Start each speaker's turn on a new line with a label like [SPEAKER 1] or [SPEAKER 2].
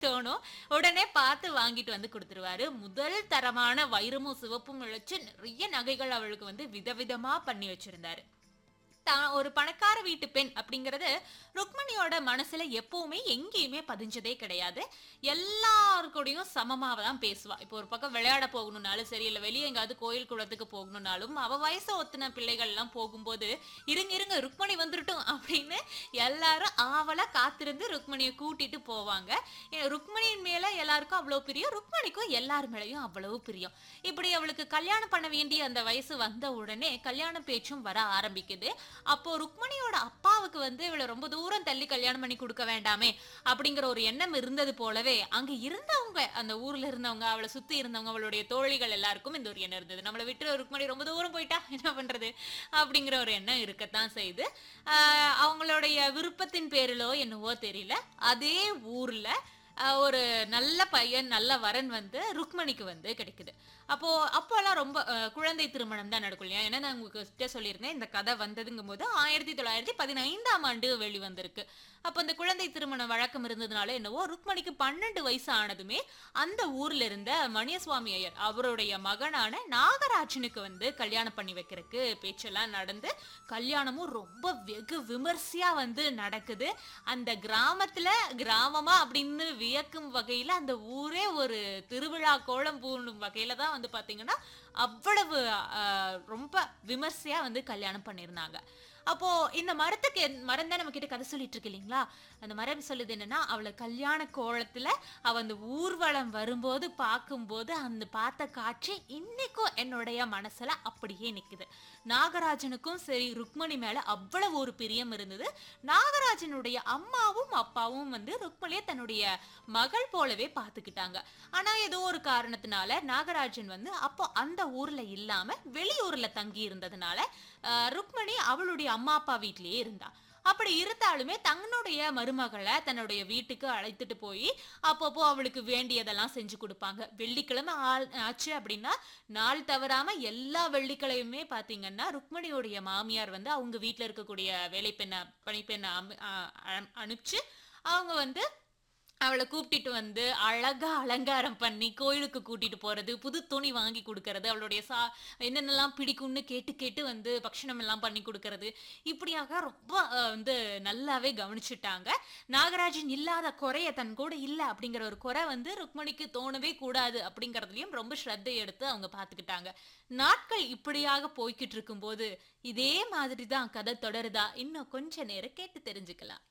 [SPEAKER 1] தோணும் உடனே பார்த்து வாங்கிட்டு வந்து கொடுத்துருவாரு முதல் தரமான வைரமும் சிவப்பும் இழைச்சு நிறைய நகைகள் அவளுக்கு வந்து விதவிதமா பண்ணி வச்சிருந்தாரு தான் ஒரு பணக்கார வீட்டு பெண் அப்படிங்கறது ருக்மணியோட மனசுல எப்பவுமே எங்கேயுமே பதிஞ்சதே கிடையாது எல்லாருக்கூடயும் சமமாக தான் பேசுவா இப்போ ஒரு பக்கம் விளையாட போகணும்னாலும் சரி இல்லை வெளியே எங்காவது கோயில் குளத்துக்கு போகணும்னாலும் அவ வயசை ஒத்துன பிள்ளைகள் எல்லாம் போகும்போது இருங்க இருங்க ருக்மணி வந்துடட்டும் அப்படின்னு எல்லாரும் ஆவலா காத்திருந்து ருக்மணியை கூட்டிட்டு போவாங்க ஏ, ருக்மணியின் மேல எல்லாருக்கும் அவ்வளவு பிரியம் ருக்மணிக்கும் எல்லார் மேலயும் அவ்வளவு பிரியம் இப்படி அவளுக்கு கல்யாணம் பண்ண வேண்டிய அந்த வயசு வந்த உடனே கல்யாண பேச்சும் வர ஆரம்பிக்குது அப்போ ருக்மணியோட அப்பாவுக்கு வந்து இவளை ரொம்ப தூரம் தள்ளி கல்யாணம் பண்ணி கொடுக்க வேண்டாமே அப்படிங்கிற ஒரு எண்ணம் இருந்தது போலவே அங்க இருந்தவங்க அந்த ஊர்ல இருந்தவங்க அவளை சுத்தி இருந்தவங்க அவளுடைய தோழிகள் எல்லாருக்கும் இந்த ஒரு எண்ணம் இருந்தது நம்மளை விட்டு ருக்மணி ரொம்ப தூரம் போயிட்டா என்ன பண்றது அப்படிங்கிற ஒரு எண்ணம் இருக்கத்தான் செய்யுது ஆஹ் அவங்களுடைய விருப்பத்தின் பேரிலோ என்னவோ தெரியல அதே ஊர்ல ஆஹ் ஒரு நல்ல பையன் நல்ல வரன் வந்து ருக்மணிக்கு வந்து கிடைக்குது அப்போ அப்போல்லாம் ரொம்ப ஆஹ் குழந்தை திருமணம் தான் நடக்கும் இல்லையா ஏன்னா நான் உங்களுக்கு சொல்லியிருந்தேன் இந்த கதை வந்ததுங்கும் போது ஆயிரத்தி தொள்ளாயிரத்தி பதினைந்தாம் ஆண்டு வெளிவந்திருக்கு அப்போ அந்த குழந்தை திருமண வழக்கம் இருந்ததுனால என்னவோ ருக்மணிக்கு பன்னெண்டு வயசு ஆனதுமே அந்த ஊர்ல இருந்த மணியசுவாமி ஐயர் அவருடைய மகனான நாகராஜனுக்கு வந்து கல்யாணம் பண்ணி வைக்கிறதுக்கு பேச்செல்லாம் நடந்து கல்யாணமும் ரொம்ப வெகு விமர்சையா வந்து நடக்குது அந்த கிராமத்துல கிராமமா அப்படின்னு வியக்கும் வகையில அந்த ஊரே ஒரு திருவிழா கோலம் பூணும் வகையில தான் வந்து பாத்தீங்கன்னா அவ்வளவு ஆஹ், ரொம்ப விமர்சையா வந்து கல்யாணம் பண்ணியிருந்தாங்க அப்போ இந்த மரத்துக்கு என்- மரம் தான் நம்ம கிட்ட கதை சொல்லிட்டு இருக்கு இல்லைங்களா அந்த மரம் சொல்லுது என்னன்னா அவளை கல்யாண கோலத்துல அவ அந்த ஊர்வலம் வரும்போது பார்க்கும்போது அந்த பார்த்த காட்சி இன்னைக்கும் என்னுடைய மனசுல அப்படியே நிக்குது நாகராஜனுக்கும் சரி ருக்மணி மேல அவ்வளவு ஒரு பிரியம் இருந்தது நாகராஜனுடைய அம்மாவும் அப்பாவும் வந்து ருக்மணியை தன்னுடைய மகள் போலவே பார்த்துக்கிட்டாங்க ஆனா ஏதோ ஒரு காரணத்தினால நாகராஜன் வந்து அப்போ அந்த ஊர்ல இல்லாம வெளியூர்ல தங்கி இருந்ததுனால ஆஹ், ருக்மணி அவளுடைய அம்மா அப்பா வீட்லயே இருந்தா அப்படி இருந்தாலுமே தன்னுடைய மருமகளை தன்னுடைய வீட்டுக்கு அழைத்துட்டு போய் அப்பப்போ அவளுக்கு வேண்டியதெல்லாம் செஞ்சு கொடுப்பாங்க வெள்ளிக்கிழமை ஆள் ஆச்சு அப்படின்னா நாள் தவறாம எல்லா வெள்ளிக்கிழமையுமே பாத்தீங்கன்னா ருக்மணியோடைய மாமியார் வந்து அவங்க வீட்ல இருக்கக்கூடிய வேலை பெண்ணை பணிப்பெண்ணை அமு- அ- அ- அனுப்பிச்சு அவங்க வந்து அவளை கூப்பிட்டுட்டு வந்து அழகா அலங்காரம் பண்ணி கோயிலுக்கு கூட்டிட்டு போறது புது துணி வாங்கி கொடுக்கறது அவளுடைய சா என்னென்னலாம் பிடிக்கும்னு கேட்டு கேட்டு வந்து பக்ஷணம் எல்லாம் பண்ணி கொடுக்கறது இப்படியாக ரொம்ப அஹ், வந்து நல்லாவே கவனிச்சுட்டாங்க நாகராஜன் இல்லாத குறைய தன் கூட இல்லை அப்படிங்கிற ஒரு குறை வந்து ருக்மணிக்கு தோணவே கூடாது அப்படிங்கறதுலயும் ரொம்ப ஸ்ரத்தை எடுத்து அவங்க பார்த்துக்கிட்டாங்க நாட்கள் இப்படியாக போய்கிட்டு இருக்கும்போது இதே மாதிரி தான் கதை தொடருதா இன்னும் கொஞ்ச நேரம் கேட்டு தெரிஞ்சுக்கலாம்